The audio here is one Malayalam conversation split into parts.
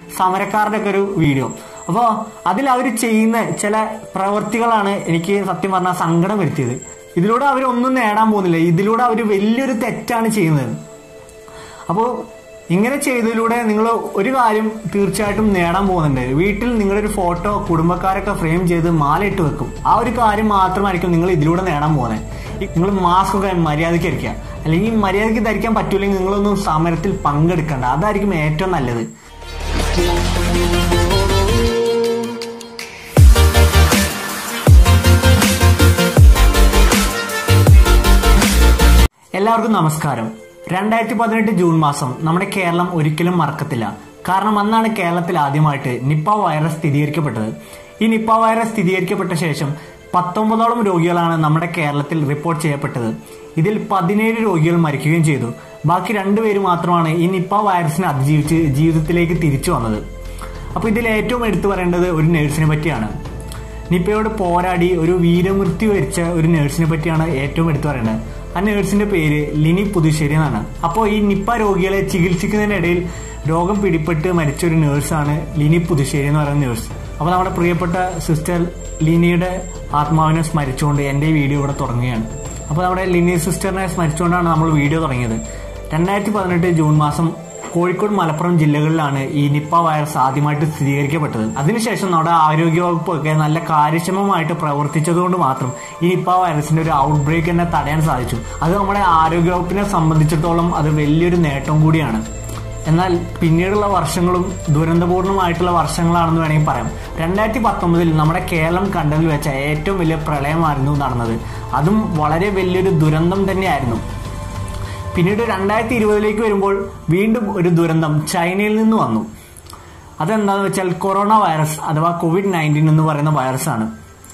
സമരക്കാരുടെ ഒക്കെ ഒരു വീഡിയോ അപ്പോൾ അതിൽ അവർ ചെയ്യുന്ന ചില പ്രവൃത്തികളാണ് എനിക്ക് സത്യം പറഞ്ഞാൽ സങ്കടം വരുത്തിയത് ഇതിലൂടെ അവരൊന്നും നേടാൻ പോകുന്നില്ല ഇതിലൂടെ അവർ വലിയൊരു തെറ്റാണ് ചെയ്യുന്നത് അപ്പോൾ ഇങ്ങനെ ചെയ്തതിലൂടെ നിങ്ങൾ ഒരു കാര്യം തീർച്ചയായിട്ടും നേടാൻ പോകുന്നുണ്ട് വീട്ടിൽ നിങ്ങളുടെ ഒരു ഫോട്ടോ കുടുംബക്കാരൊക്കെ ഫ്രെയിം ചെയ്ത് മാലയിട്ട് വെക്കും ആ ഒരു കാര്യം മാത്രമായിരിക്കും നിങ്ങൾ ഇതിലൂടെ നേടാൻ പോകുന്നത് നിങ്ങൾ മാസ്ക് ഒക്കെ മര്യാദയ്ക്ക് ധരിക്കുക അല്ലെങ്കിൽ മര്യാദയ്ക്ക് ധരിക്കാൻ പറ്റൂല്ലെങ്കിൽ നിങ്ങളൊന്നും സമരത്തിൽ പങ്കെടുക്കണ്ട അതായിരിക്കും ഏറ്റവും നല്ലത് എല്ലാവർക്കും നമസ്കാരം രണ്ടായിരത്തി പതിനെട്ട് ജൂൺ മാസം നമ്മുടെ കേരളം ഒരിക്കലും മറക്കത്തില്ല കാരണം അന്നാണ് കേരളത്തിൽ ആദ്യമായിട്ട് നിപ്പ വൈറസ് സ്ഥിരീകരിക്കപ്പെട്ടത് ഈ നിപ്പ വൈറസ് സ്ഥിരീകരിക്കപ്പെട്ട ശേഷം പത്തൊമ്പതോളം രോഗികളാണ് നമ്മുടെ കേരളത്തിൽ റിപ്പോർട്ട് ചെയ്യപ്പെട്ടത് ഇതിൽ പതിനേഴ് രോഗികൾ മരിക്കുകയും ചെയ്തു ബാക്കി രണ്ടുപേര് മാത്രമാണ് ഈ നിപ്പ വൈറസിനെ അതിജീവിച്ച് ജീവിതത്തിലേക്ക് തിരിച്ചു വന്നത് അപ്പോൾ ഇതിൽ ഏറ്റവും എടുത്തു പറയേണ്ടത് ഒരു നഴ്സിനെ പറ്റിയാണ് നിപ്പയോട് പോരാടി ഒരു വീരമൃത്യു വരിച്ച ഒരു നഴ്സിനെ പറ്റിയാണ് ഏറ്റവും എടുത്തു പറയുന്നത് ആ നഴ്സിന്റെ പേര് ലിനി പുതുശ്ശേരി എന്നാണ് അപ്പോൾ ഈ നിപ്പ രോഗികളെ ചികിത്സിക്കുന്നതിനിടയിൽ രോഗം പിടിപെട്ട് മരിച്ച ഒരു നഴ്സാണ് ലിനി പുതുശ്ശേരി എന്ന് പറയുന്ന നഴ്സ് അപ്പോൾ നമ്മുടെ പ്രിയപ്പെട്ട സിസ്റ്റർ ലിനിയുടെ ആത്മാവിനെ സ്മരിച്ചുകൊണ്ട് എൻ്റെ ഈ വീഡിയോ ഇവിടെ തുടങ്ങുകയാണ് അപ്പോൾ നമ്മുടെ ലിനി സിസ്റ്ററിനെ സ്മരിച്ചുകൊണ്ടാണ് നമ്മൾ വീഡിയോ തുടങ്ങിയത് രണ്ടായിരത്തി പതിനെട്ട് ജൂൺ മാസം കോഴിക്കോട് മലപ്പുറം ജില്ലകളിലാണ് ഈ നിപ്പ വൈറസ് ആദ്യമായിട്ട് സ്ഥിരീകരിക്കപ്പെട്ടത് അതിനുശേഷം നമ്മുടെ ആരോഗ്യവകുപ്പ് ഒക്കെ നല്ല കാര്യക്ഷമമായിട്ട് പ്രവർത്തിച്ചതുകൊണ്ട് മാത്രം ഈ നിപ്പ വൈറസിന്റെ ഒരു ഔട്ട് ബ്രേക്ക് തന്നെ തടയാൻ സാധിച്ചു അത് നമ്മുടെ ആരോഗ്യവകുപ്പിനെ സംബന്ധിച്ചിടത്തോളം അത് വലിയൊരു നേട്ടം കൂടിയാണ് എന്നാൽ പിന്നീടുള്ള വർഷങ്ങളും ദുരന്തപൂർണമായിട്ടുള്ള വർഷങ്ങളാണെന്ന് വേണമെങ്കിൽ പറയാം രണ്ടായിരത്തി പത്തൊമ്പതിൽ നമ്മുടെ കേരളം കണ്ടതിൽ വെച്ച ഏറ്റവും വലിയ പ്രളയമായിരുന്നു നടന്നത് അതും വളരെ വലിയൊരു ദുരന്തം തന്നെയായിരുന്നു പിന്നീട് രണ്ടായിരത്തി ഇരുപതിലേക്ക് വരുമ്പോൾ വീണ്ടും ഒരു ദുരന്തം ചൈനയിൽ നിന്ന് വന്നു അതെന്താണെന്ന് വെച്ചാൽ കൊറോണ വൈറസ് അഥവാ കോവിഡ് നയൻറ്റീൻ എന്ന് പറയുന്ന വൈറസാണ്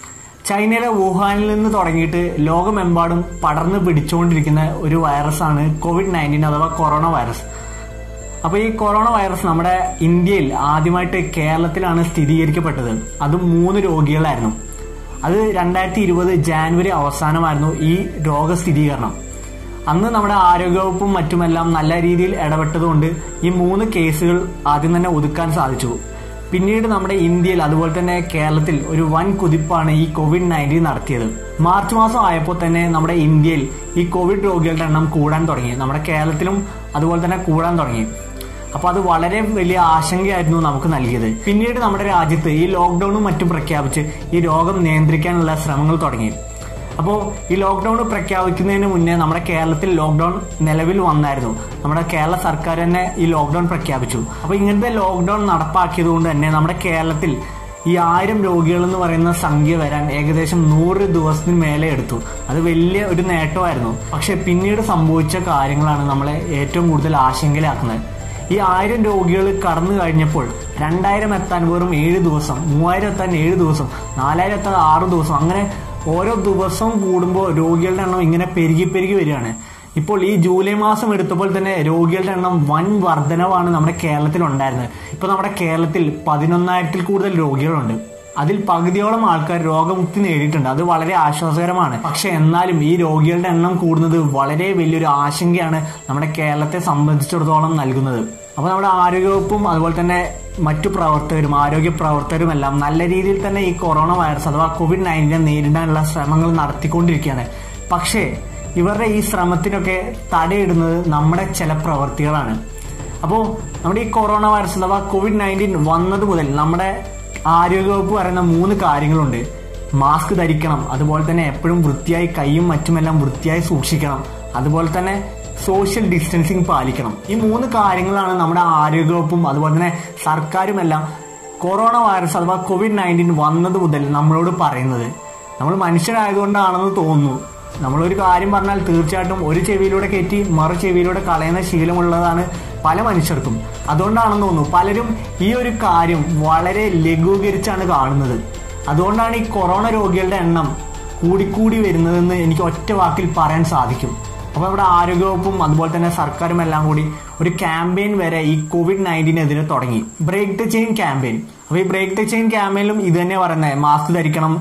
ചൈനയിലെ വുഹാനിൽ നിന്ന് തുടങ്ങിയിട്ട് ലോകമെമ്പാടും പടർന്നു പിടിച്ചുകൊണ്ടിരിക്കുന്ന ഒരു വൈറസാണ് കോവിഡ് നയൻറ്റീൻ അഥവാ കൊറോണ വൈറസ് അപ്പോൾ ഈ കൊറോണ വൈറസ് നമ്മുടെ ഇന്ത്യയിൽ ആദ്യമായിട്ട് കേരളത്തിലാണ് സ്ഥിരീകരിക്കപ്പെട്ടത് അതും മൂന്ന് രോഗികളായിരുന്നു അത് രണ്ടായിരത്തി ഇരുപത് ജാനുവരി അവസാനമായിരുന്നു ഈ രോഗസ്ഥിരീകരണം അന്ന് നമ്മുടെ ആരോഗ്യവകുപ്പും മറ്റുമെല്ലാം നല്ല രീതിയിൽ ഇടപെട്ടതുകൊണ്ട് ഈ മൂന്ന് കേസുകൾ ആദ്യം തന്നെ ഒതുക്കാൻ സാധിച്ചു പിന്നീട് നമ്മുടെ ഇന്ത്യയിൽ അതുപോലെ തന്നെ കേരളത്തിൽ ഒരു വൻ കുതിപ്പാണ് ഈ കോവിഡ് നയൻറ്റീൻ നടത്തിയത് മാർച്ച് മാസം ആയപ്പോൾ തന്നെ നമ്മുടെ ഇന്ത്യയിൽ ഈ കോവിഡ് രോഗികളുടെ എണ്ണം കൂടാൻ തുടങ്ങി നമ്മുടെ കേരളത്തിലും അതുപോലെ തന്നെ കൂടാൻ തുടങ്ങി അപ്പൊ അത് വളരെ വലിയ ആശങ്കയായിരുന്നു നമുക്ക് നൽകിയത് പിന്നീട് നമ്മുടെ രാജ്യത്ത് ഈ ലോക്ക്ഡൌണും മറ്റും പ്രഖ്യാപിച്ച് ഈ രോഗം നിയന്ത്രിക്കാനുള്ള ശ്രമങ്ങൾ തുടങ്ങി അപ്പോൾ ഈ ലോക്ക്ഡൌൺ പ്രഖ്യാപിക്കുന്നതിന് മുന്നേ നമ്മുടെ കേരളത്തിൽ ലോക്ക്ഡൌൺ നിലവിൽ വന്നായിരുന്നു നമ്മുടെ കേരള സർക്കാർ തന്നെ ഈ ലോക്ക്ഡൌൺ പ്രഖ്യാപിച്ചു അപ്പോൾ ഇങ്ങനത്തെ ലോക്ക്ഡൌൺ നടപ്പാക്കിയത് കൊണ്ട് തന്നെ നമ്മുടെ കേരളത്തിൽ ഈ ആയിരം രോഗികൾ എന്ന് പറയുന്ന സംഖ്യ വരാൻ ഏകദേശം നൂറ് ദിവസത്തിന് മേലെ എടുത്തു അത് വലിയ ഒരു നേട്ടമായിരുന്നു പക്ഷെ പിന്നീട് സംഭവിച്ച കാര്യങ്ങളാണ് നമ്മളെ ഏറ്റവും കൂടുതൽ ആശങ്കയിലാക്കുന്നത് ഈ ആയിരം രോഗികൾ കടന്നു കഴിഞ്ഞപ്പോൾ രണ്ടായിരം എത്താൻ വെറും ഏഴ് ദിവസം മൂവായിരം എത്താൻ ഏഴ് ദിവസം നാലായിരം എത്താൻ ആറ് ദിവസം അങ്ങനെ ഓരോ ദിവസവും കൂടുമ്പോൾ രോഗികളുടെ എണ്ണം ഇങ്ങനെ പെരുകി പെരുകി വരികയാണ് ഇപ്പോൾ ഈ ജൂലൈ മാസം എടുത്തപ്പോൾ തന്നെ രോഗികളുടെ എണ്ണം വൻ വർധനവാണ് നമ്മുടെ കേരളത്തിൽ ഉണ്ടായിരുന്നത് ഇപ്പൊ നമ്മുടെ കേരളത്തിൽ പതിനൊന്നായിരത്തിൽ കൂടുതൽ രോഗികളുണ്ട് അതിൽ പകുതിയോളം ആൾക്കാർ രോഗമുക്തി നേടിയിട്ടുണ്ട് അത് വളരെ ആശ്വാസകരമാണ് പക്ഷെ എന്നാലും ഈ രോഗികളുടെ എണ്ണം കൂടുന്നത് വളരെ വലിയൊരു ആശങ്കയാണ് നമ്മുടെ കേരളത്തെ സംബന്ധിച്ചിടത്തോളം നൽകുന്നത് അപ്പോൾ നമ്മുടെ ആരോഗ്യവകുപ്പും അതുപോലെ തന്നെ മറ്റു പ്രവർത്തകരും ആരോഗ്യ പ്രവർത്തകരും എല്ലാം നല്ല രീതിയിൽ തന്നെ ഈ കൊറോണ വൈറസ് അഥവാ കോവിഡ് നയൻറ്റീനെ നേരിടാനുള്ള ശ്രമങ്ങൾ നടത്തിക്കൊണ്ടിരിക്കുകയാണ് പക്ഷേ ഇവരുടെ ഈ ശ്രമത്തിനൊക്കെ തടയിടുന്നത് നമ്മുടെ ചില പ്രവർത്തികളാണ് അപ്പോൾ നമ്മുടെ ഈ കൊറോണ വൈറസ് അഥവാ കോവിഡ് നയൻറ്റീൻ വന്നത് മുതൽ നമ്മുടെ ആരോഗ്യവകുപ്പ് പറയുന്ന മൂന്ന് കാര്യങ്ങളുണ്ട് മാസ്ക് ധരിക്കണം അതുപോലെ തന്നെ എപ്പോഴും വൃത്തിയായി കൈയും മറ്റുമെല്ലാം വൃത്തിയായി സൂക്ഷിക്കണം അതുപോലെ തന്നെ സോഷ്യൽ ഡിസ്റ്റൻസിങ് പാലിക്കണം ഈ മൂന്ന് കാര്യങ്ങളാണ് നമ്മുടെ ആരോഗ്യവകുപ്പും അതുപോലെ തന്നെ സർക്കാരുമെല്ലാം കൊറോണ വൈറസ് അഥവാ കോവിഡ് നയൻറ്റീൻ വന്നത് മുതൽ നമ്മളോട് പറയുന്നത് നമ്മൾ മനുഷ്യരായതുകൊണ്ടാണെന്ന് തോന്നുന്നു നമ്മളൊരു കാര്യം പറഞ്ഞാൽ തീർച്ചയായിട്ടും ഒരു ചെവിയിലൂടെ കയറ്റി മറു ചെവിയിലൂടെ കളയുന്ന ശീലമുള്ളതാണ് പല മനുഷ്യർക്കും അതുകൊണ്ടാണെന്ന് തോന്നുന്നു പലരും ഈ ഒരു കാര്യം വളരെ ലഘൂകരിച്ചാണ് കാണുന്നത് അതുകൊണ്ടാണ് ഈ കൊറോണ രോഗികളുടെ എണ്ണം കൂടിക്കൂടി വരുന്നതെന്ന് എനിക്ക് ഒറ്റ വാക്കിൽ പറയാൻ സാധിക്കും അപ്പോൾ നമ്മുടെ ആരോഗ്യവകുപ്പും അതുപോലെ തന്നെ സർക്കാരും എല്ലാം കൂടി ഒരു ക്യാമ്പയിൻ വരെ ഈ കോവിഡ് നയൻറ്റീനെതിരെ തുടങ്ങി ബ്രേക്ക് ദ ചെയിൻ ക്യാമ്പയിൻ അപ്പോൾ ഈ ബ്രേക്ക് ദ ചെയിൻ ക്യാമ്പയിലും ഇത് തന്നെ പറയുന്നത് മാസ്ക് ധരിക്കണം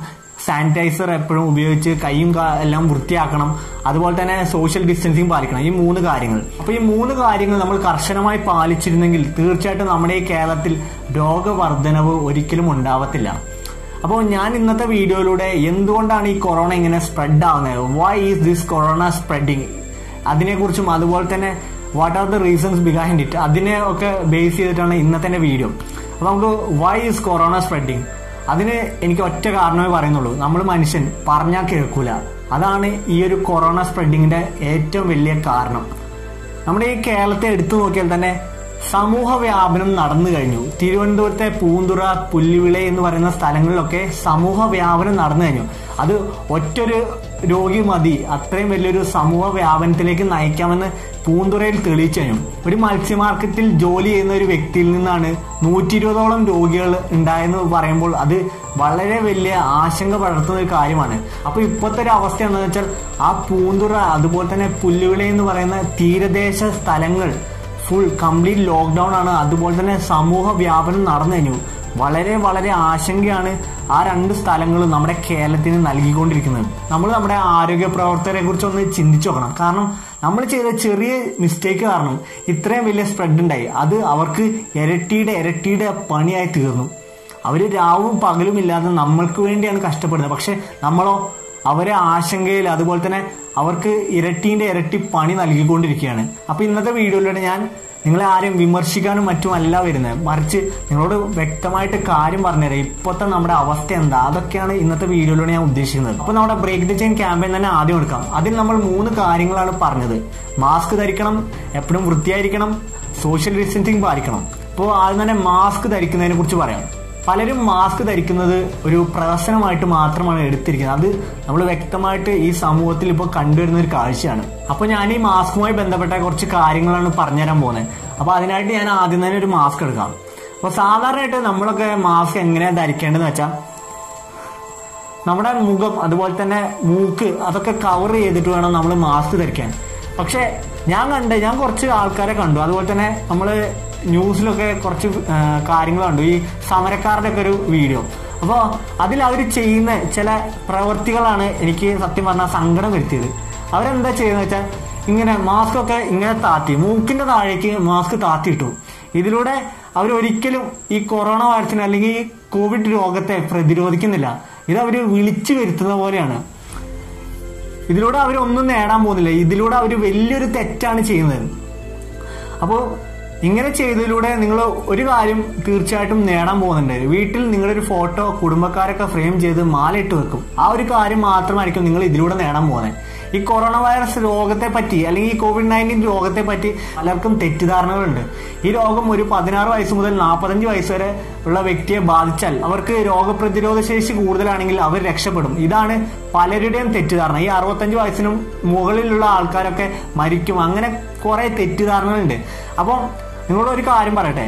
സാനിറ്റൈസർ എപ്പോഴും ഉപയോഗിച്ച് കൈയും കാ- എല്ലാം വൃത്തിയാക്കണം അതുപോലെ തന്നെ സോഷ്യൽ ഡിസ്റ്റൻസിങ് പാലിക്കണം ഈ മൂന്ന് കാര്യങ്ങൾ അപ്പൊ ഈ മൂന്ന് കാര്യങ്ങൾ നമ്മൾ കർശനമായി പാലിച്ചിരുന്നെങ്കിൽ തീർച്ചയായിട്ടും നമ്മുടെ ഈ കേരളത്തിൽ രോഗവർദ്ധനവ് ഒരിക്കലും ഉണ്ടാവത്തില്ല അപ്പോൾ ഞാൻ ഇന്നത്തെ വീഡിയോയിലൂടെ എന്തുകൊണ്ടാണ് ഈ കൊറോണ ഇങ്ങനെ സ്പ്രെഡ് ആവുന്നത് why is this corona spreading അതിനെക്കുറിച്ചും അതുപോലെ തന്നെ what are the reasons behind it അതിനെ ഒക്കെ ബേസ് ചെയ്തിട്ടാണ് ഇന്നത്തെ എൻ്റെ വീഡിയോ അപ്പോൾ നമുക്ക് വൈ ഈസ് കൊറോണ സ്പ്രെഡിങ് അതിന് എനിക്ക് ഒറ്റ കാരണമേ പറയുന്നുള്ളൂ നമ്മൾ മനുഷ്യൻ പറഞ്ഞാൽ കേൾക്കൂല അതാണ് ഈ ഒരു കൊറോണ സ്പ്രെഡിങ്ങിന്റെ ഏറ്റവും വലിയ കാരണം നമ്മുടെ ഈ കേരളത്തെ എടുത്തു നോക്കിയാൽ തന്നെ സമൂഹ വ്യാപനം നടന്നു കഴിഞ്ഞു തിരുവനന്തപുരത്തെ പൂന്തുറ പുല്ലുവിള എന്ന് പറയുന്ന സ്ഥലങ്ങളിലൊക്കെ സമൂഹ വ്യാപനം നടന്നു കഴിഞ്ഞു അത് ഒറ്റൊരു രോഗി മതി അത്രയും വലിയൊരു സമൂഹ വ്യാപനത്തിലേക്ക് നയിക്കാമെന്ന് പൂന്തുറയിൽ തെളിയിച്ചു കഴിഞ്ഞു ഒരു മത്സ്യ മാർക്കറ്റിൽ ജോലി ചെയ്യുന്ന ഒരു വ്യക്തിയിൽ നിന്നാണ് നൂറ്റി ഇരുപതോളം രോഗികൾ ഉണ്ടായെന്ന് പറയുമ്പോൾ അത് വളരെ വലിയ ആശങ്ക പടർത്തുന്ന ഒരു കാര്യമാണ് അപ്പൊ ഇപ്പോഴത്തെ ഒരു അവസ്ഥ എന്താണെന്ന് വെച്ചാൽ ആ പൂന്തുറ അതുപോലെ തന്നെ പുല്ലുവിള എന്ന് പറയുന്ന തീരദേശ സ്ഥലങ്ങൾ ഫുൾ കംപ്ലീറ്റ് ലോക്ക്ഡൌൺ ആണ് അതുപോലെ തന്നെ സമൂഹ വ്യാപനം നടന്നു കഴിഞ്ഞു വളരെ വളരെ ആശങ്കയാണ് ആ രണ്ട് സ്ഥലങ്ങളും നമ്മുടെ കേരളത്തിന് നൽകിക്കൊണ്ടിരിക്കുന്നത് നമ്മൾ നമ്മുടെ ആരോഗ്യ പ്രവർത്തകരെ കുറിച്ച് ഒന്ന് ചിന്തിച്ചു നോക്കണം കാരണം നമ്മൾ ചെയ്ത ചെറിയ മിസ്റ്റേക്ക് കാരണം ഇത്രയും വലിയ സ്പ്രെഡ് ഉണ്ടായി അത് അവർക്ക് ഇരട്ടിയുടെ ഇരട്ടിയുടെ പണിയായി തീർന്നു അവര് രാവും പകലും ഇല്ലാതെ നമ്മൾക്ക് വേണ്ടിയാണ് കഷ്ടപ്പെടുന്നത് പക്ഷെ നമ്മളോ അവരെ ആശങ്കയിൽ അതുപോലെ തന്നെ അവർക്ക് ഇരട്ടീന്റെ ഇരട്ടി പണി നൽകിക്കൊണ്ടിരിക്കുകയാണ് അപ്പൊ ഇന്നത്തെ വീഡിയോയിലൂടെ ഞാൻ നിങ്ങളെ ആരെയും വിമർശിക്കാനും മറ്റും അല്ല വരുന്നത് മറിച്ച് നിങ്ങളോട് വ്യക്തമായിട്ട് കാര്യം പറഞ്ഞുതരാം ഇപ്പോഴത്തെ നമ്മുടെ അവസ്ഥ എന്താ അതൊക്കെയാണ് ഇന്നത്തെ വീഡിയോയിലൂടെ ഞാൻ ഉദ്ദേശിക്കുന്നത് അപ്പൊ നമ്മുടെ ബ്രേക്ക് ദ ചെയിൻ ക്യാമ്പയിൻ തന്നെ ആദ്യം എടുക്കാം അതിൽ നമ്മൾ മൂന്ന് കാര്യങ്ങളാണ് പറഞ്ഞത് മാസ്ക് ധരിക്കണം എപ്പോഴും വൃത്തിയായിരിക്കണം സോഷ്യൽ ഡിസ്റ്റൻസിങ് പാലിക്കണം അപ്പോൾ ആദ്യം തന്നെ മാസ്ക് ധരിക്കുന്നതിനെ കുറിച്ച് പറയാം പലരും മാസ്ക് ധരിക്കുന്നത് ഒരു പ്രഹസനമായിട്ട് മാത്രമാണ് എടുത്തിരിക്കുന്നത് അത് നമ്മൾ വ്യക്തമായിട്ട് ഈ സമൂഹത്തിൽ ഇപ്പോൾ കണ്ടുവരുന്ന ഒരു കാഴ്ചയാണ് അപ്പൊ ഞാൻ ഈ മാസ്കുമായി ബന്ധപ്പെട്ട കുറച്ച് കാര്യങ്ങളാണ് പറഞ്ഞുതരാൻ പോകുന്നത് അപ്പൊ അതിനായിട്ട് ഞാൻ ആദ്യം തന്നെ ഒരു മാസ്ക് എടുക്കാം അപ്പൊ സാധാരണയായിട്ട് നമ്മളൊക്കെ മാസ്ക് എങ്ങനെയാണ് ധരിക്കേണ്ടതെന്ന് വെച്ചാൽ നമ്മുടെ മുഖം അതുപോലെ തന്നെ മൂക്ക് അതൊക്കെ കവർ ചെയ്തിട്ട് വേണം നമ്മൾ മാസ്ക് ധരിക്കാൻ പക്ഷെ ഞാൻ കണ്ട് ഞാൻ കുറച്ച് ആൾക്കാരെ കണ്ടു അതുപോലെ തന്നെ നമ്മൾ ന്യൂസിലൊക്കെ കുറച്ച് ആ, കാര്യങ്ങൾ കണ്ടു ഈ സമരക്കാരുടെ ഒക്കെ ഒരു വീഡിയോ അപ്പോൾ അതിൽ അവർ ചെയ്യുന്ന ചില പ്രവൃത്തികളാണ് എനിക്ക് സത്യം പറഞ്ഞാൽ സങ്കടം വരുത്തിയത് അവരെന്താ ചെയ്യുന്നത് വെച്ചാൽ ഇങ്ങനെ മാസ്ക് ഒക്കെ ഇങ്ങനെ താത്തി മൂക്കിന്റെ താഴേക്ക് മാസ്ക് താത്തിയിട്ടു ഇതിലൂടെ അവർ ഒരിക്കലും ഈ കൊറോണ വൈറസിനെ അല്ലെങ്കിൽ ഈ കോവിഡ് രോഗത്തെ പ്രതിരോധിക്കുന്നില്ല ഇത് അവർ വിളിച്ചു വരുത്തുന്ന പോലെയാണ് ഇതിലൂടെ അവരൊന്നും നേടാൻ പോകുന്നില്ല ഇതിലൂടെ അവർ വലിയൊരു തെറ്റാണ് ചെയ്യുന്നത് അപ്പോൾ ഇങ്ങനെ ചെയ്തതിലൂടെ നിങ്ങൾ ഒരു കാര്യം തീർച്ചയായിട്ടും നേടാൻ പോകുന്നുണ്ട് വീട്ടിൽ നിങ്ങളൊരു ഫോട്ടോ കുടുംബക്കാരൊക്കെ ഫ്രെയിം ചെയ്ത് മാലയിട്ട് വെക്കും ആ ഒരു കാര്യം മാത്രമായിരിക്കും നിങ്ങൾ ഇതിലൂടെ നേടാൻ പോകുന്നത് ഈ കൊറോണ വൈറസ് രോഗത്തെ പറ്റി അല്ലെങ്കിൽ ഈ കോവിഡ് നയൻറ്റീൻ രോഗത്തെ പറ്റി പലർക്കും തെറ്റിദ്ധാരണകളുണ്ട് ഈ രോഗം ഒരു പതിനാറ് വയസ്സ് മുതൽ നാൽപ്പത്തഞ്ച് വയസ്സ് വരെ ഉള്ള വ്യക്തിയെ ബാധിച്ചാൽ അവർക്ക് രോഗപ്രതിരോധ ശേഷി കൂടുതലാണെങ്കിൽ അവർ രക്ഷപ്പെടും ഇതാണ് പലരുടെയും തെറ്റിദ്ധാരണ ഈ അറുപത്തഞ്ച് വയസ്സിനും മുകളിലുള്ള ആൾക്കാരൊക്കെ മരിക്കും അങ്ങനെ കുറെ തെറ്റിദ്ധാരണകളുണ്ട് അപ്പം നിങ്ങളോട് ഒരു കാര്യം പറയട്ടെ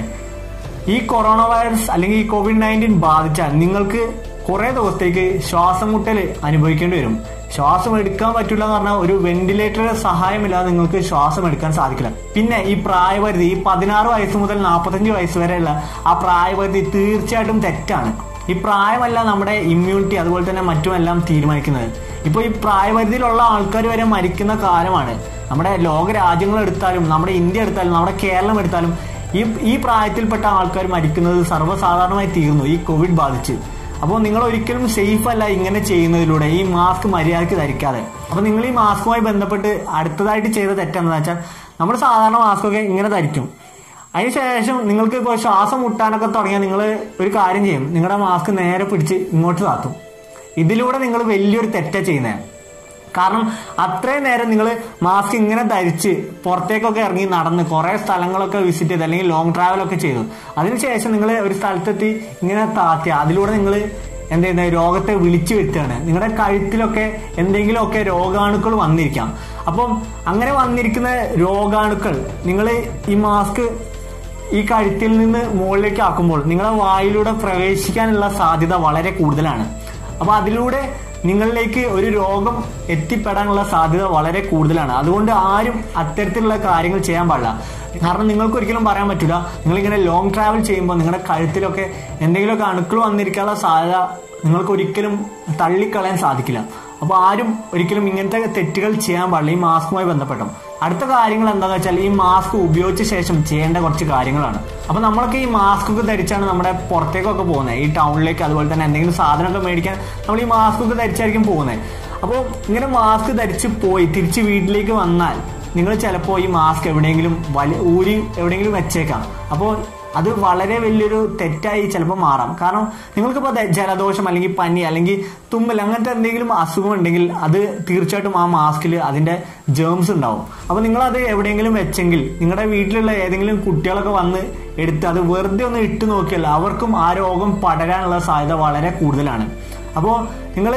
ഈ കൊറോണ വൈറസ് അല്ലെങ്കിൽ ഈ കോവിഡ് നയൻറ്റീൻ ബാധിച്ചാൽ നിങ്ങൾക്ക് കുറെ ദിവസത്തേക്ക് ശ്വാസം മുട്ടൽ അനുഭവിക്കേണ്ടി വരും ശ്വാസം എടുക്കാൻ പറ്റില്ല എന്ന് പറഞ്ഞാൽ ഒരു വെന്റിലേറ്ററുടെ സഹായമില്ലാതെ നിങ്ങൾക്ക് ശ്വാസം എടുക്കാൻ സാധിക്കില്ല പിന്നെ ഈ പ്രായപരിധി ഈ പതിനാറ് വയസ്സ് മുതൽ നാൽപ്പത്തഞ്ച് വയസ്സ് വരെയുള്ള ആ പ്രായപരിധി തീർച്ചയായിട്ടും തെറ്റാണ് ഈ പ്രായമല്ല നമ്മുടെ ഇമ്മ്യൂണിറ്റി അതുപോലെ തന്നെ മറ്റുമെല്ലാം തീരുമാനിക്കുന്നത് ഇപ്പോൾ ഈ പ്രായപരിധിയിലുള്ള ആൾക്കാർ വരെ മരിക്കുന്ന കാലമാണ് നമ്മുടെ ലോക രാജ്യങ്ങൾ എടുത്താലും നമ്മുടെ ഇന്ത്യ എടുത്താലും നമ്മുടെ കേരളം എടുത്താലും ഈ ഈ പ്രായത്തിൽപ്പെട്ട ആൾക്കാർ മരിക്കുന്നത് സർവ്വസാധാരണമായി തീർന്നു ഈ കോവിഡ് ബാധിച്ച് അപ്പോൾ നിങ്ങൾ ഒരിക്കലും സേഫ് അല്ല ഇങ്ങനെ ചെയ്യുന്നതിലൂടെ ഈ മാസ്ക് മര്യാദയ്ക്ക് ധരിക്കാതെ അപ്പോൾ നിങ്ങൾ ഈ മാസ്കുമായി ബന്ധപ്പെട്ട് അടുത്തതായിട്ട് ചെയ്ത തെറ്റെന്താ വെച്ചാൽ നമ്മൾ സാധാരണ മാസ്കൊക്കെ ഇങ്ങനെ ധരിക്കും അതിനുശേഷം നിങ്ങൾക്ക് ഇപ്പോൾ ശ്വാസം മുട്ടാനൊക്കെ തുടങ്ങിയാൽ നിങ്ങൾ ഒരു കാര്യം ചെയ്യും നിങ്ങളുടെ മാസ്ക് നേരെ പിടിച്ച് ഇങ്ങോട്ട് താത്തും ഇതിലൂടെ നിങ്ങൾ വലിയൊരു തെറ്റാ ചെയ്യുന്നത് കാരണം അത്രയും നേരം നിങ്ങൾ മാസ്ക് ഇങ്ങനെ ധരിച്ച് പുറത്തേക്കൊക്കെ ഇറങ്ങി നടന്ന് കുറെ സ്ഥലങ്ങളൊക്കെ വിസിറ്റ് ചെയ്ത് അല്ലെങ്കിൽ ലോങ് ട്രാവൽ ഒക്കെ ചെയ്തു അതിനുശേഷം നിങ്ങൾ ഒരു സ്ഥലത്തെത്തി ഇങ്ങനെ താത്തി അതിലൂടെ നിങ്ങൾ എന്ത് ചെയ്യുന്നത് രോഗത്തെ വിളിച്ചു വരുത്തുകയാണ് നിങ്ങളുടെ കഴുത്തിലൊക്കെ എന്തെങ്കിലുമൊക്കെ രോഗാണുക്കൾ വന്നിരിക്കാം അപ്പം അങ്ങനെ വന്നിരിക്കുന്ന രോഗാണുക്കൾ നിങ്ങൾ ഈ മാസ്ക് ഈ കഴുത്തിൽ നിന്ന് മുകളിലേക്ക് ആക്കുമ്പോൾ നിങ്ങളുടെ വായിലൂടെ പ്രവേശിക്കാനുള്ള സാധ്യത വളരെ കൂടുതലാണ് അപ്പൊ അതിലൂടെ നിങ്ങളിലേക്ക് ഒരു രോഗം എത്തിപ്പെടാനുള്ള സാധ്യത വളരെ കൂടുതലാണ് അതുകൊണ്ട് ആരും അത്തരത്തിലുള്ള കാര്യങ്ങൾ ചെയ്യാൻ പാടില്ല കാരണം നിങ്ങൾക്ക് ഒരിക്കലും പറയാൻ പറ്റില്ല നിങ്ങൾ ഇങ്ങനെ ലോങ് ട്രാവൽ ചെയ്യുമ്പോൾ നിങ്ങളുടെ കഴുത്തിലൊക്കെ എന്തെങ്കിലുമൊക്കെ അണുക്കൾ വന്നിരിക്കാനുള്ള സാധ്യത നിങ്ങൾക്ക് ഒരിക്കലും തള്ളിക്കളയാൻ സാധിക്കില്ല അപ്പോൾ ആരും ഒരിക്കലും ഇങ്ങനത്തെ തെറ്റുകൾ ചെയ്യാൻ പാടില്ല ഈ മാസ്കുമായി ബന്ധപ്പെട്ടും അടുത്ത കാര്യങ്ങൾ എന്താണെന്ന് വെച്ചാൽ ഈ മാസ്ക് ഉപയോഗിച്ച ശേഷം ചെയ്യേണ്ട കുറച്ച് കാര്യങ്ങളാണ് അപ്പോൾ നമ്മളൊക്കെ ഈ മാസ്ക് ഒക്കെ ധരിച്ചാണ് നമ്മുടെ പുറത്തേക്കൊക്കെ പോകുന്നത് ഈ ടൗണിലേക്ക് അതുപോലെ തന്നെ എന്തെങ്കിലും സാധനമൊക്കെ മേടിക്കാൻ നമ്മൾ ഈ മാസ്ക് ഒക്കെ ധരിച്ചായിരിക്കും പോകുന്നത് അപ്പോൾ ഇങ്ങനെ മാസ്ക് ധരിച്ച് പോയി തിരിച്ച് വീട്ടിലേക്ക് വന്നാൽ നിങ്ങൾ ചിലപ്പോൾ ഈ മാസ്ക് എവിടെയെങ്കിലും വലി ഊരി എവിടെയെങ്കിലും വെച്ചേക്കാം അപ്പോൾ അത് വളരെ വലിയൊരു തെറ്റായി ചിലപ്പോൾ മാറാം കാരണം നിങ്ങൾക്കിപ്പോൾ ദ- ജലദോഷം അല്ലെങ്കിൽ പനി അല്ലെങ്കിൽ തുമ്മൽ അങ്ങനത്തെ എന്തെങ്കിലും അസുഖം ഉണ്ടെങ്കിൽ അത് തീർച്ചയായിട്ടും ആ മാസ്കിൽ അതിന്റെ ജേംസ് ഉണ്ടാവും അപ്പോൾ നിങ്ങളത് എവിടെയെങ്കിലും വെച്ചെങ്കിൽ നിങ്ങളുടെ വീട്ടിലുള്ള ഏതെങ്കിലും കുട്ടികളൊക്കെ വന്ന് എടുത്ത് അത് വെറുതെ ഒന്ന് ഇട്ട് നോക്കിയാൽ അവർക്കും ആ രോഗം പടരാനുള്ള സാധ്യത വളരെ കൂടുതലാണ് അപ്പോൾ നിങ്ങൾ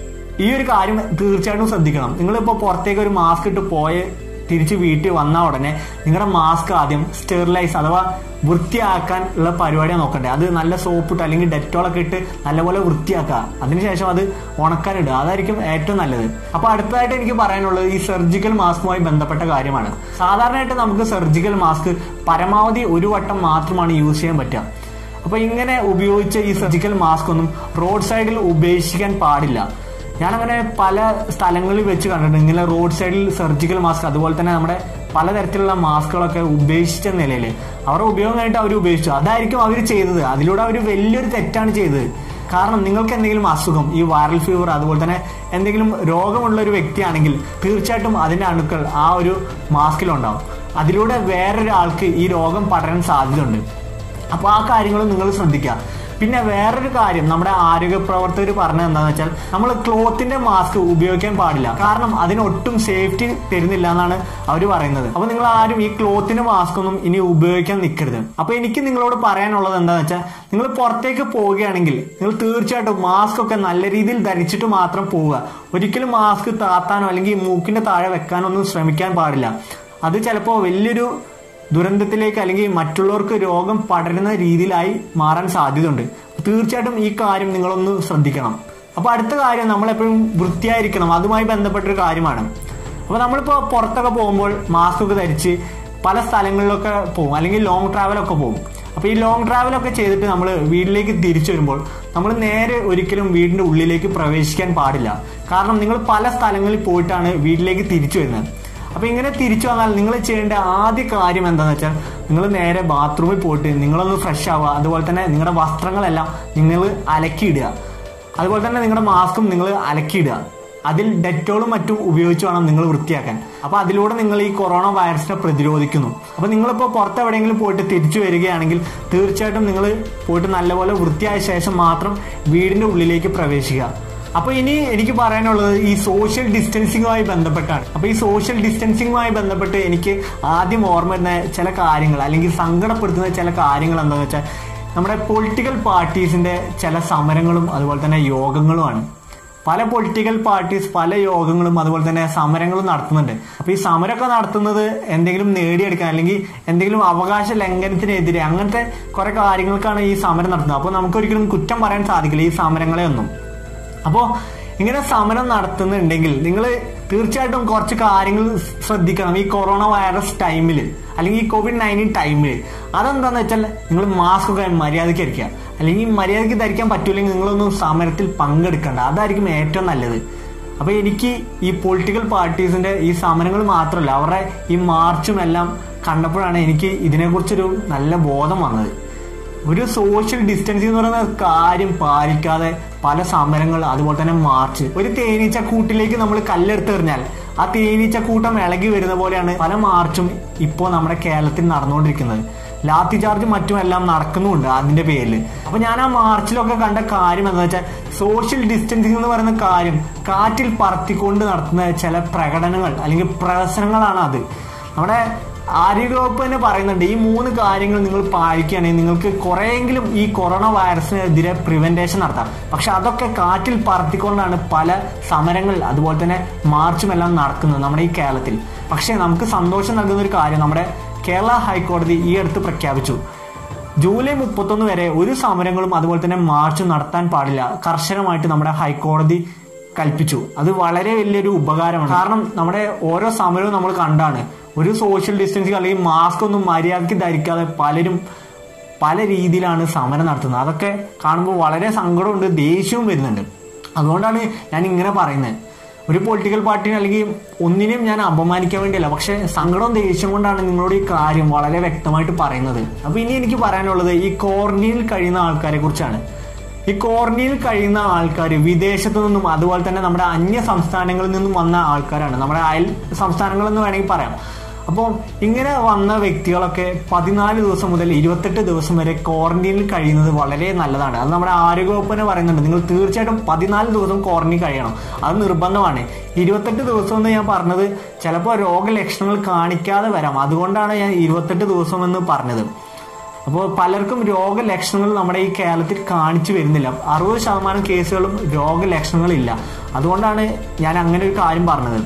ഈ ഒരു കാര്യം തീർച്ചയായിട്ടും ശ്രദ്ധിക്കണം നിങ്ങളിപ്പോൾ പുറത്തേക്ക് ഒരു മാസ്ക് ഇട്ട് പോയ തിരിച്ച് വീട്ടിൽ വന്ന ഉടനെ നിങ്ങളുടെ മാസ്ക് ആദ്യം സ്റ്റെറിലൈസ് അഥവാ വൃത്തിയാക്കാൻ ഉള്ള പരിപാടിയാണ് നോക്കണ്ടേ അത് നല്ല സോപ്പ് ഇട്ട് അല്ലെങ്കിൽ ഡെറ്റോളൊക്കെ ഇട്ട് നല്ലപോലെ വൃത്തിയാക്കുക അതിനുശേഷം അത് ഉണക്കാനിടുക അതായിരിക്കും ഏറ്റവും നല്ലത് അപ്പൊ അടുത്തതായിട്ട് എനിക്ക് പറയാനുള്ളത് ഈ സർജിക്കൽ മാസ്കുമായി ബന്ധപ്പെട്ട കാര്യമാണ് സാധാരണയായിട്ട് നമുക്ക് സർജിക്കൽ മാസ്ക് പരമാവധി ഒരു വട്ടം മാത്രമാണ് യൂസ് ചെയ്യാൻ പറ്റുക അപ്പൊ ഇങ്ങനെ ഉപയോഗിച്ച ഈ സർജിക്കൽ മാസ്ക് ഒന്നും റോഡ് സൈഡിൽ ഉപേക്ഷിക്കാൻ പാടില്ല ഞാനങ്ങനെ പല സ്ഥലങ്ങളിൽ വെച്ച് കണ്ടിട്ടുണ്ട് ഇങ്ങനെ റോഡ് സൈഡിൽ സർജിക്കൽ മാസ്ക് അതുപോലെ തന്നെ നമ്മുടെ പലതരത്തിലുള്ള മാസ്കുകളൊക്കെ ഉപേക്ഷിച്ച നിലയിൽ അവരുടെ ഉപയോഗം കഴിഞ്ഞിട്ട് അവർ ഉപേക്ഷിച്ചു അതായിരിക്കും അവർ ചെയ്തത് അതിലൂടെ അവർ വലിയൊരു തെറ്റാണ് ചെയ്തത് കാരണം നിങ്ങൾക്ക് എന്തെങ്കിലും അസുഖം ഈ വൈറൽ ഫീവർ അതുപോലെ തന്നെ എന്തെങ്കിലും രോഗമുള്ള ഒരു വ്യക്തിയാണെങ്കിൽ തീർച്ചയായിട്ടും അതിന്റെ അണുക്കൾ ആ ഒരു മാസ്കിലുണ്ടാവും അതിലൂടെ വേറൊരാൾക്ക് ഈ രോഗം പടരാൻ സാധ്യതയുണ്ട് അപ്പോൾ ആ കാര്യങ്ങളും നിങ്ങൾ ശ്രദ്ധിക്കുക പിന്നെ വേറൊരു കാര്യം നമ്മുടെ ആരോഗ്യ പ്രവർത്തകർ പറഞ്ഞത് എന്താണെന്ന് വെച്ചാൽ നമ്മൾ ക്ലോത്തിന്റെ മാസ്ക് ഉപയോഗിക്കാൻ പാടില്ല കാരണം അതിന് ഒട്ടും സേഫ്റ്റി തരുന്നില്ല എന്നാണ് അവർ പറയുന്നത് അപ്പൊ നിങ്ങൾ ആരും ഈ ക്ലോത്തിന്റെ മാസ്ക് ഒന്നും ഇനി ഉപയോഗിക്കാൻ നിൽക്കരുത് അപ്പൊ എനിക്ക് നിങ്ങളോട് പറയാനുള്ളത് എന്താണെന്ന് വെച്ചാൽ നിങ്ങൾ പുറത്തേക്ക് പോവുകയാണെങ്കിൽ നിങ്ങൾ തീർച്ചയായിട്ടും മാസ്ക് ഒക്കെ നല്ല രീതിയിൽ ധരിച്ചിട്ട് മാത്രം പോവുക ഒരിക്കലും മാസ്ക് താത്താനോ അല്ലെങ്കിൽ മൂക്കിന്റെ താഴെ വെക്കാനോ ഒന്നും ശ്രമിക്കാൻ പാടില്ല അത് ചിലപ്പോൾ വലിയൊരു ദുരന്തത്തിലേക്ക് അല്ലെങ്കിൽ മറ്റുള്ളവർക്ക് രോഗം പടരുന്ന രീതിയിലായി മാറാൻ സാധ്യതയുണ്ട് തീർച്ചയായിട്ടും ഈ കാര്യം നിങ്ങളൊന്ന് ശ്രദ്ധിക്കണം അപ്പൊ അടുത്ത കാര്യം നമ്മളെപ്പോഴും വൃത്തിയായിരിക്കണം അതുമായി ബന്ധപ്പെട്ടൊരു കാര്യമാണ് അപ്പൊ നമ്മളിപ്പോ പുറത്തൊക്കെ പോകുമ്പോൾ മാസ്ക് ഒക്കെ ധരിച്ച് പല സ്ഥലങ്ങളിലൊക്കെ പോകും അല്ലെങ്കിൽ ലോങ് ട്രാവലൊക്കെ പോകും അപ്പൊ ഈ ലോങ് ട്രാവലൊക്കെ ചെയ്തിട്ട് നമ്മൾ വീട്ടിലേക്ക് തിരിച്ചു വരുമ്പോൾ നമ്മൾ നേരെ ഒരിക്കലും വീടിന്റെ ഉള്ളിലേക്ക് പ്രവേശിക്കാൻ പാടില്ല കാരണം നിങ്ങൾ പല സ്ഥലങ്ങളിൽ പോയിട്ടാണ് വീട്ടിലേക്ക് തിരിച്ചു വരുന്നത് അപ്പൊ ഇങ്ങനെ തിരിച്ചു വന്നാൽ നിങ്ങൾ ചെയ്യേണ്ട ആദ്യ കാര്യം എന്താണെന്ന് വെച്ചാൽ നിങ്ങൾ നേരെ ബാത്റൂമിൽ പോയിട്ട് നിങ്ങളൊന്ന് ഫ്രഷ് ആവുക അതുപോലെ തന്നെ നിങ്ങളുടെ വസ്ത്രങ്ങളെല്ലാം നിങ്ങൾ അലക്കിയിടുക അതുപോലെ തന്നെ നിങ്ങളുടെ മാസ്കും നിങ്ങൾ അലക്കിയിടുക അതിൽ ഡെറ്റോളും മറ്റും ഉപയോഗിച്ച് വേണം നിങ്ങൾ വൃത്തിയാക്കാൻ അപ്പൊ അതിലൂടെ നിങ്ങൾ ഈ കൊറോണ വൈറസിനെ പ്രതിരോധിക്കുന്നു അപ്പൊ നിങ്ങളിപ്പോൾ പുറത്ത് എവിടെയെങ്കിലും പോയിട്ട് തിരിച്ചു വരികയാണെങ്കിൽ തീർച്ചയായിട്ടും നിങ്ങൾ പോയിട്ട് നല്ലപോലെ വൃത്തിയായ ശേഷം മാത്രം വീടിന്റെ ഉള്ളിലേക്ക് പ്രവേശിക്കുക അപ്പൊ ഇനി എനിക്ക് പറയാനുള്ളത് ഈ സോഷ്യൽ ഡിസ്റ്റൻസിങ്ങുമായി ബന്ധപ്പെട്ടാണ് അപ്പൊ ഈ സോഷ്യൽ ഡിസ്റ്റൻസിങ്ങുമായി ബന്ധപ്പെട്ട് എനിക്ക് ആദ്യം ഓർമ്മ വരുന്ന ചില കാര്യങ്ങൾ അല്ലെങ്കിൽ സങ്കടപ്പെടുത്തുന്ന ചില കാര്യങ്ങൾ എന്താണെന്ന് വെച്ചാൽ നമ്മുടെ പൊളിറ്റിക്കൽ പാർട്ടീസിന്റെ ചില സമരങ്ങളും അതുപോലെ തന്നെ യോഗങ്ങളുമാണ് പല പൊളിറ്റിക്കൽ പാർട്ടീസ് പല യോഗങ്ങളും അതുപോലെ തന്നെ സമരങ്ങളും നടത്തുന്നുണ്ട് അപ്പൊ ഈ സമരമൊക്കെ നടത്തുന്നത് എന്തെങ്കിലും നേടിയെടുക്കാൻ അല്ലെങ്കിൽ എന്തെങ്കിലും അവകാശ ലംഘനത്തിനെതിരെ അങ്ങനത്തെ കുറെ കാര്യങ്ങൾക്കാണ് ഈ സമരം നടത്തുന്നത് അപ്പോൾ നമുക്ക് ഒരിക്കലും കുറ്റം പറയാൻ സാധിക്കില്ല ഈ സമരങ്ങളെ ഒന്നും അപ്പോ ഇങ്ങനെ സമരം നടത്തുന്നുണ്ടെങ്കിൽ നിങ്ങൾ തീർച്ചയായിട്ടും കുറച്ച് കാര്യങ്ങൾ ശ്രദ്ധിക്കണം ഈ കൊറോണ വൈറസ് ടൈമിൽ അല്ലെങ്കിൽ ഈ കോവിഡ് നയൻറ്റീൻ ടൈമിൽ അതെന്താന്ന് വെച്ചാൽ നിങ്ങൾ മാസ്ക് ഒക്കെ മര്യാദയ്ക്ക് ധരിക്കുക അല്ലെങ്കിൽ മര്യാദയ്ക്ക് ധരിക്കാൻ പറ്റൂല്ലെങ്കിൽ നിങ്ങളൊന്നും സമരത്തിൽ പങ്കെടുക്കണ്ട അതായിരിക്കും ഏറ്റവും നല്ലത് അപ്പൊ എനിക്ക് ഈ പൊളിറ്റിക്കൽ പാർട്ടീസിന്റെ ഈ സമരങ്ങൾ മാത്രമല്ല അവരുടെ ഈ മാർച്ചും എല്ലാം കണ്ടപ്പോഴാണ് എനിക്ക് ഇതിനെക്കുറിച്ചൊരു നല്ല ബോധം വന്നത് ഒരു സോഷ്യൽ ഡിസ്റ്റൻസിംഗ് എന്ന് പറയുന്ന കാര്യം പാലിക്കാതെ പല സമരങ്ങൾ അതുപോലെ തന്നെ മാർച്ച് ഒരു തേനീച്ച കൂട്ടിലേക്ക് നമ്മൾ കല്ലെടുത്ത് എറിഞ്ഞാൽ ആ തേനീച്ച കൂട്ടം ഇളകി വരുന്ന പോലെയാണ് പല മാർച്ചും ഇപ്പോൾ നമ്മുടെ കേരളത്തിൽ നടന്നുകൊണ്ടിരിക്കുന്നത് ലാത്തി ചാർജും മറ്റും എല്ലാം നടക്കുന്നുണ്ട് അതിന്റെ പേരിൽ അപ്പൊ ഞാൻ ആ മാർച്ചിലൊക്കെ കണ്ട കാര്യം എന്താ വെച്ചാൽ സോഷ്യൽ ഡിസ്റ്റൻസിംഗ് എന്ന് പറയുന്ന കാര്യം കാറ്റിൽ പറത്തിക്കൊണ്ട് നടത്തുന്ന ചില പ്രകടനങ്ങൾ അല്ലെങ്കിൽ പ്രവർത്തനങ്ങളാണ് അത് നമ്മുടെ ആരോഗ്യവകുപ്പ് തന്നെ പറയുന്നുണ്ട് ഈ മൂന്ന് കാര്യങ്ങൾ നിങ്ങൾ പാലിക്കുകയാണെങ്കിൽ നിങ്ങൾക്ക് കുറെയെങ്കിലും ഈ കൊറോണ വൈറസിനെതിരെ പ്രിവെന്റേഷൻ നടത്താം പക്ഷെ അതൊക്കെ കാറ്റിൽ പറത്തിക്കൊണ്ടാണ് പല സമരങ്ങൾ അതുപോലെ തന്നെ മാർച്ചും എല്ലാം നടക്കുന്നത് നമ്മുടെ ഈ കേരളത്തിൽ പക്ഷെ നമുക്ക് സന്തോഷം നൽകുന്ന ഒരു കാര്യം നമ്മുടെ കേരള ഹൈക്കോടതി ഈ അടുത്ത് പ്രഖ്യാപിച്ചു ജൂലൈ മുപ്പത്തൊന്ന് വരെ ഒരു സമരങ്ങളും അതുപോലെ തന്നെ മാർച്ചും നടത്താൻ പാടില്ല കർശനമായിട്ട് നമ്മുടെ ഹൈക്കോടതി കൽപ്പിച്ചു അത് വളരെ വലിയൊരു ഉപകാരമാണ് കാരണം നമ്മുടെ ഓരോ സമരവും നമ്മൾ കണ്ടാണ് ഒരു സോഷ്യൽ ഡിസ്റ്റൻസിങ് അല്ലെങ്കിൽ മാസ്ക് ഒന്നും മര്യാദയ്ക്ക് ധരിക്കാതെ പലരും പല രീതിയിലാണ് സമരം നടത്തുന്നത് അതൊക്കെ കാണുമ്പോൾ വളരെ സങ്കടമുണ്ട് ദേഷ്യവും വരുന്നുണ്ട് അതുകൊണ്ടാണ് ഞാൻ ഇങ്ങനെ പറയുന്നത് ഒരു പൊളിറ്റിക്കൽ പാർട്ടിനെ അല്ലെങ്കിൽ ഒന്നിനെയും ഞാൻ അപമാനിക്കാൻ വേണ്ടിയല്ല പക്ഷെ സങ്കടവും ദേഷ്യം കൊണ്ടാണ് നിങ്ങളോട് ഈ കാര്യം വളരെ വ്യക്തമായിട്ട് പറയുന്നത് അപ്പൊ ഇനി എനിക്ക് പറയാനുള്ളത് ഈ ക്വാറന്റീനിൽ കഴിയുന്ന ആൾക്കാരെ കുറിച്ചാണ് ഈ ക്വാറന്റീനിൽ കഴിയുന്ന ആൾക്കാർ വിദേശത്തു നിന്നും അതുപോലെ തന്നെ നമ്മുടെ അന്യ സംസ്ഥാനങ്ങളിൽ നിന്നും വന്ന ആൾക്കാരാണ് നമ്മുടെ അയൽ സംസ്ഥാനങ്ങളെന്ന് വേണമെങ്കിൽ പറയാം അപ്പോൾ ഇങ്ങനെ വന്ന വ്യക്തികളൊക്കെ പതിനാല് ദിവസം മുതൽ ഇരുപത്തെട്ട് ദിവസം വരെ ക്വാറന്റീനിൽ കഴിയുന്നത് വളരെ നല്ലതാണ് അത് നമ്മുടെ ആരോഗ്യവകുപ്പ് തന്നെ പറയുന്നുണ്ട് നിങ്ങൾ തീർച്ചയായിട്ടും പതിനാല് ദിവസം ക്വാറന്റീൻ കഴിയണം അത് നിർബന്ധമാണ് ഇരുപത്തെട്ട് ദിവസം എന്ന് ഞാൻ പറഞ്ഞത് ചിലപ്പോൾ രോഗലക്ഷണങ്ങൾ കാണിക്കാതെ വരാം അതുകൊണ്ടാണ് ഞാൻ ഇരുപത്തെട്ട് ദിവസം എന്ന് പറഞ്ഞത് അപ്പോൾ പലർക്കും രോഗലക്ഷണങ്ങൾ നമ്മുടെ ഈ കേരളത്തിൽ കാണിച്ചു വരുന്നില്ല അറുപത് ശതമാനം കേസുകളും രോഗലക്ഷണങ്ങളില്ല അതുകൊണ്ടാണ് ഞാൻ അങ്ങനെ ഒരു കാര്യം പറഞ്ഞത്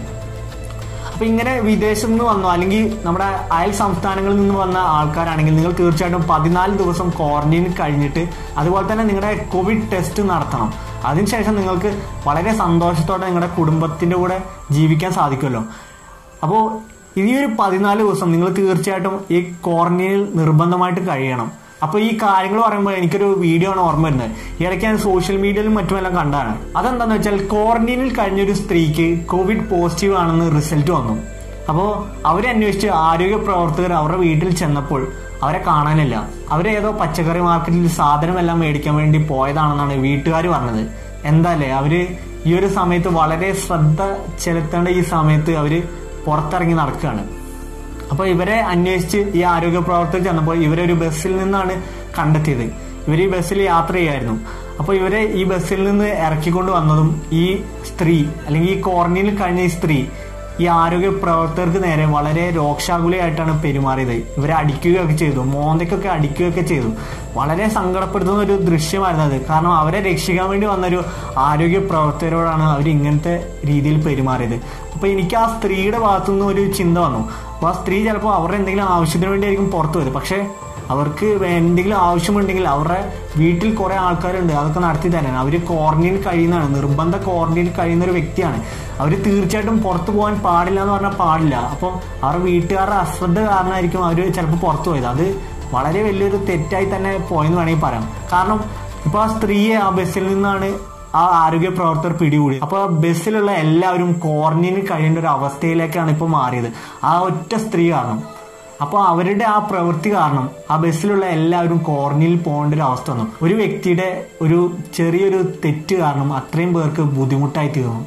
അപ്പൊ ഇങ്ങനെ വിദേശത്ത് നിന്ന് വന്നോ അല്ലെങ്കിൽ നമ്മുടെ അയൽ സംസ്ഥാനങ്ങളിൽ നിന്ന് വന്ന ആൾക്കാരാണെങ്കിൽ നിങ്ങൾ തീർച്ചയായിട്ടും പതിനാല് ദിവസം ക്വാറന്റീനിൽ കഴിഞ്ഞിട്ട് അതുപോലെ തന്നെ നിങ്ങളുടെ കോവിഡ് ടെസ്റ്റ് നടത്തണം അതിനുശേഷം നിങ്ങൾക്ക് വളരെ സന്തോഷത്തോടെ നിങ്ങളുടെ കുടുംബത്തിന്റെ കൂടെ ജീവിക്കാൻ സാധിക്കുമല്ലോ അപ്പോൾ ഈ ഒരു പതിനാല് ദിവസം നിങ്ങൾ തീർച്ചയായിട്ടും ഈ ക്വാറന്റീനിൽ നിർബന്ധമായിട്ട് കഴിയണം അപ്പൊ ഈ കാര്യങ്ങൾ പറയുമ്പോൾ എനിക്കൊരു വീഡിയോ ആണ് ഓർമ്മ വരുന്നത് ഈ ഇടയ്ക്ക് ഞാൻ സോഷ്യൽ മീഡിയയിലും മറ്റുമെല്ലാം കണ്ടാണ് അതെന്താന്ന് വെച്ചാൽ ക്വാറന്റീനിൽ കഴിഞ്ഞൊരു സ്ത്രീക്ക് കോവിഡ് പോസിറ്റീവ് ആണെന്ന് റിസൾട്ട് വന്നു അപ്പോൾ അവരെ അന്വേഷിച്ച് ആരോഗ്യ പ്രവർത്തകർ അവരുടെ വീട്ടിൽ ചെന്നപ്പോൾ അവരെ കാണാനില്ല അവരേതോ പച്ചക്കറി മാർക്കറ്റിൽ സാധനമെല്ലാം മേടിക്കാൻ വേണ്ടി പോയതാണെന്നാണ് വീട്ടുകാർ പറഞ്ഞത് എന്താല്ലേ അവര് ഈ ഒരു സമയത്ത് വളരെ ശ്രദ്ധ ചെലുത്തേണ്ട ഈ സമയത്ത് അവര് പുറത്തിറങ്ങി നടക്കുകയാണ് അപ്പൊ ഇവരെ അന്വേഷിച്ച് ഈ ആരോഗ്യ പ്രവർത്തകർ ചെന്നപ്പോൾ ഇവരെ ഒരു ബസ്സിൽ നിന്നാണ് കണ്ടെത്തിയത് ഇവർ ഈ ബസ്സിൽ യാത്ര ചെയ്യായിരുന്നു അപ്പോൾ ഇവരെ ഈ ബസ്സിൽ നിന്ന് ഇറക്കിക്കൊണ്ട് വന്നതും ഈ സ്ത്രീ അല്ലെങ്കിൽ ഈ ക്വാറന്റീനിൽ കഴിഞ്ഞ ഈ സ്ത്രീ ഈ ആരോഗ്യ പ്രവർത്തകർക്ക് നേരെ വളരെ രോക്ഷാകുലയായിട്ടാണ് പെരുമാറിയത് ഇവരെ അടിക്കുകയൊക്കെ ചെയ്തു മോന്തയ്ക്കൊക്കെ അടിക്കുകയൊക്കെ ചെയ്തു വളരെ സങ്കടപ്പെടുത്തുന്ന ഒരു ദൃശ്യമായിരുന്നു അത് കാരണം അവരെ രക്ഷിക്കാൻ വേണ്ടി വന്നൊരു ആരോഗ്യ പ്രവർത്തകരോടാണ് അവർ ഇങ്ങനത്തെ രീതിയിൽ പെരുമാറിയത് അപ്പൊ എനിക്ക് ആ സ്ത്രീയുടെ ഭാഗത്തുനിന്ന് ഒരു ചിന്ത വന്നു അപ്പൊ ആ സ്ത്രീ ചിലപ്പോൾ അവരുടെ എന്തെങ്കിലും ആവശ്യത്തിന് വേണ്ടിയായിരിക്കും പുറത്തു വരും പക്ഷെ അവർക്ക് എന്തെങ്കിലും ആവശ്യമുണ്ടെങ്കിൽ അവരുടെ വീട്ടിൽ കുറെ ആൾക്കാരുണ്ട് അതൊക്കെ നടത്തി തരാൻ അവർ ക്വാറന്റീൻ കഴിയുന്നതാണ് നിർബന്ധ ക്വാറന്റീൻ കഴിയുന്ന ഒരു വ്യക്തിയാണ് അവർ തീർച്ചയായിട്ടും പുറത്തു പോകാൻ പാടില്ല എന്ന് പറഞ്ഞാൽ പാടില്ല അപ്പം അവരുടെ വീട്ടുകാരുടെ അശ്രദ്ധ കാരണമായിരിക്കും അവർ ചിലപ്പോൾ പുറത്തു പോയത് അത് വളരെ വലിയൊരു തെറ്റായി തന്നെ പോയെന്ന് വേണമെങ്കിൽ പറയാം കാരണം ഇപ്പൊ ആ സ്ത്രീയെ ആ ബസ്സിൽ നിന്നാണ് ആ ആരോഗ്യ പ്രവർത്തകർ പിടികൂടി അപ്പൊ ബസ്സിലുള്ള എല്ലാവരും ക്വാറന്റീനിൽ കഴിയേണ്ട ഒരു അവസ്ഥയിലേക്കാണ് ഇപ്പൊ മാറിയത് ആ ഒറ്റ സ്ത്രീ കാരണം അപ്പോൾ അവരുടെ ആ പ്രവൃത്തി കാരണം ആ ബസ്സിലുള്ള എല്ലാവരും ക്വാറന്റീനിൽ പോകേണ്ട ഒരു അവസ്ഥ വന്നു ഒരു വ്യക്തിയുടെ ഒരു ചെറിയൊരു തെറ്റ് കാരണം അത്രയും പേർക്ക് ബുദ്ധിമുട്ടായി തീർന്നു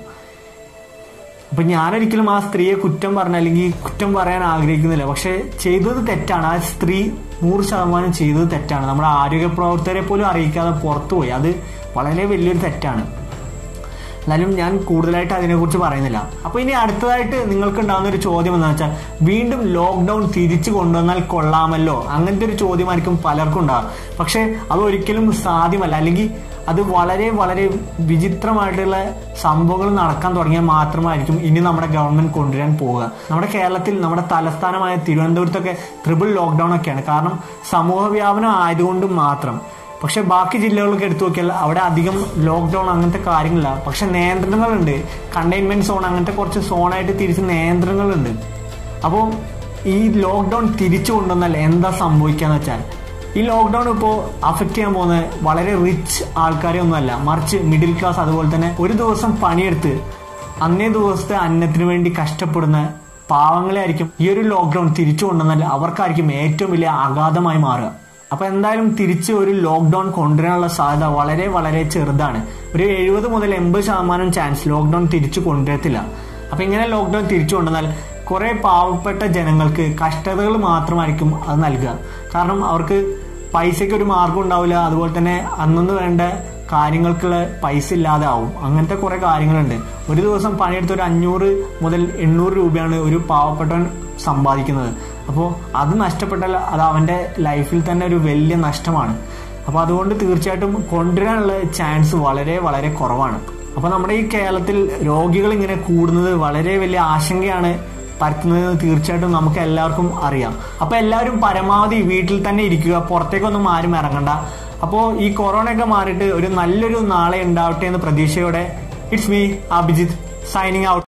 അപ്പൊ ഞാനൊരിക്കലും ആ സ്ത്രീയെ കുറ്റം പറഞ്ഞ അല്ലെങ്കിൽ കുറ്റം പറയാൻ ആഗ്രഹിക്കുന്നില്ല പക്ഷെ ചെയ്തത് തെറ്റാണ് ആ സ്ത്രീ നൂറ് ശതമാനം ചെയ്തത് തെറ്റാണ് നമ്മുടെ ആരോഗ്യ പ്രവർത്തകരെ പോലും അറിയിക്കാതെ പുറത്തുപോയി അത് വളരെ വലിയൊരു തെറ്റാണ് എന്നാലും ഞാൻ കൂടുതലായിട്ട് അതിനെക്കുറിച്ച് പറയുന്നില്ല അപ്പൊ ഇനി അടുത്തതായിട്ട് നിങ്ങൾക്ക് ഉണ്ടാകുന്ന ഒരു ചോദ്യം എന്ന് വെച്ചാൽ വീണ്ടും ലോക്ക്ഡൌൺ തിരിച്ചു കൊണ്ടുവന്നാൽ കൊള്ളാമല്ലോ അങ്ങനത്തെ ഒരു ചോദ്യമായിരിക്കും പലർക്കും ഉണ്ടാകുക പക്ഷെ അത് ഒരിക്കലും സാധ്യമല്ല അല്ലെങ്കിൽ അത് വളരെ വളരെ വിചിത്രമായിട്ടുള്ള സംഭവങ്ങൾ നടക്കാൻ തുടങ്ങിയാൽ മാത്രമായിരിക്കും ഇനി നമ്മുടെ ഗവൺമെന്റ് കൊണ്ടുവരാൻ പോവുക നമ്മുടെ കേരളത്തിൽ നമ്മുടെ തലസ്ഥാനമായ തിരുവനന്തപുരത്തൊക്കെ ട്രിപ്പിൾ ലോക്ക്ഡൌൺ ഒക്കെയാണ് കാരണം സമൂഹ വ്യാപനം ആയതുകൊണ്ട് മാത്രം പക്ഷെ ബാക്കി ജില്ലകളൊക്കെ എടുത്തു നോക്കിയാൽ അവിടെ അധികം ലോക്ക്ഡൌൺ അങ്ങനത്തെ കാര്യങ്ങളില്ല പക്ഷെ നിയന്ത്രണങ്ങളുണ്ട് കണ്ടെയ്ൻമെന്റ് സോൺ അങ്ങനത്തെ കുറച്ച് സോണായിട്ട് തിരിച്ച് നിയന്ത്രണങ്ങളുണ്ട് അപ്പോൾ ഈ ലോക്ക്ഡൌൺ തിരിച്ചു കൊണ്ടുവന്നാൽ എന്താ സംഭവിക്കാന്ന് വെച്ചാൽ ഈ ലോക്ക്ഡൌൺ ഇപ്പോൾ അഫക്റ്റ് ചെയ്യാൻ പോകുന്നത് വളരെ റിച്ച് ആൾക്കാരെ ഒന്നുമല്ല മറിച്ച് മിഡിൽ ക്ലാസ് അതുപോലെ തന്നെ ഒരു ദിവസം പണിയെടുത്ത് അന്നേ ദിവസത്തെ അന്നത്തിന് വേണ്ടി കഷ്ടപ്പെടുന്ന പാവങ്ങളെ ആയിരിക്കും ഈ ഒരു ലോക്ക്ഡൌൺ തിരിച്ചു കൊണ്ടുവന്നാൽ അവർക്കായിരിക്കും ഏറ്റവും വലിയ അഗാധമായി മാറുക അപ്പൊ എന്തായാലും തിരിച്ച് ഒരു ലോക്ക്ഡൌൺ കൊണ്ടുവരാനുള്ള സാധ്യത വളരെ വളരെ ചെറുതാണ് ഒരു എഴുപത് മുതൽ എൺപത് ശതമാനം ചാൻസ് ലോക്ക്ഡൌൺ തിരിച്ചു കൊണ്ടുവരത്തില്ല അപ്പൊ ഇങ്ങനെ ലോക്ക്ഡൌൺ തിരിച്ചു കൊണ്ടുവന്നാൽ കുറെ പാവപ്പെട്ട ജനങ്ങൾക്ക് കഷ്ടതകൾ മാത്രമായിരിക്കും അത് നൽകുക കാരണം അവർക്ക് പൈസയ്ക്ക് ഒരു മാർഗം ഉണ്ടാവില്ല അതുപോലെ തന്നെ അന്നന്ന് വേണ്ട കാര്യങ്ങൾക്കുള്ള പൈസ ഇല്ലാതെ ആവും അങ്ങനത്തെ കുറെ കാര്യങ്ങളുണ്ട് ഒരു ദിവസം പണിയെടുത്ത് ഒരു അഞ്ഞൂറ് മുതൽ എണ്ണൂറ് രൂപയാണ് ഒരു പാവപ്പെട്ടവൻ സമ്പാദിക്കുന്നത് അപ്പോൾ അത് നഷ്ടപ്പെട്ടാൽ അത് അവന്റെ ലൈഫിൽ തന്നെ ഒരു വലിയ നഷ്ടമാണ് അപ്പോൾ അതുകൊണ്ട് തീർച്ചയായിട്ടും കൊണ്ടുവരാനുള്ള ചാൻസ് വളരെ വളരെ കുറവാണ് അപ്പോൾ നമ്മുടെ ഈ കേരളത്തിൽ രോഗികൾ ഇങ്ങനെ കൂടുന്നത് വളരെ വലിയ ആശങ്കയാണ് പരത്തുന്നതെന്ന് തീർച്ചയായിട്ടും നമുക്ക് എല്ലാവർക്കും അറിയാം അപ്പോൾ എല്ലാവരും പരമാവധി വീട്ടിൽ തന്നെ ഇരിക്കുക പുറത്തേക്കൊന്നും ആരും ഇറങ്ങണ്ട അപ്പോൾ ഈ കൊറോണ ഒക്കെ മാറിയിട്ട് ഒരു നല്ലൊരു നാളെ ഉണ്ടാവട്ടെ എന്ന് പ്രതീക്ഷയോടെ it's me Abhijith signing out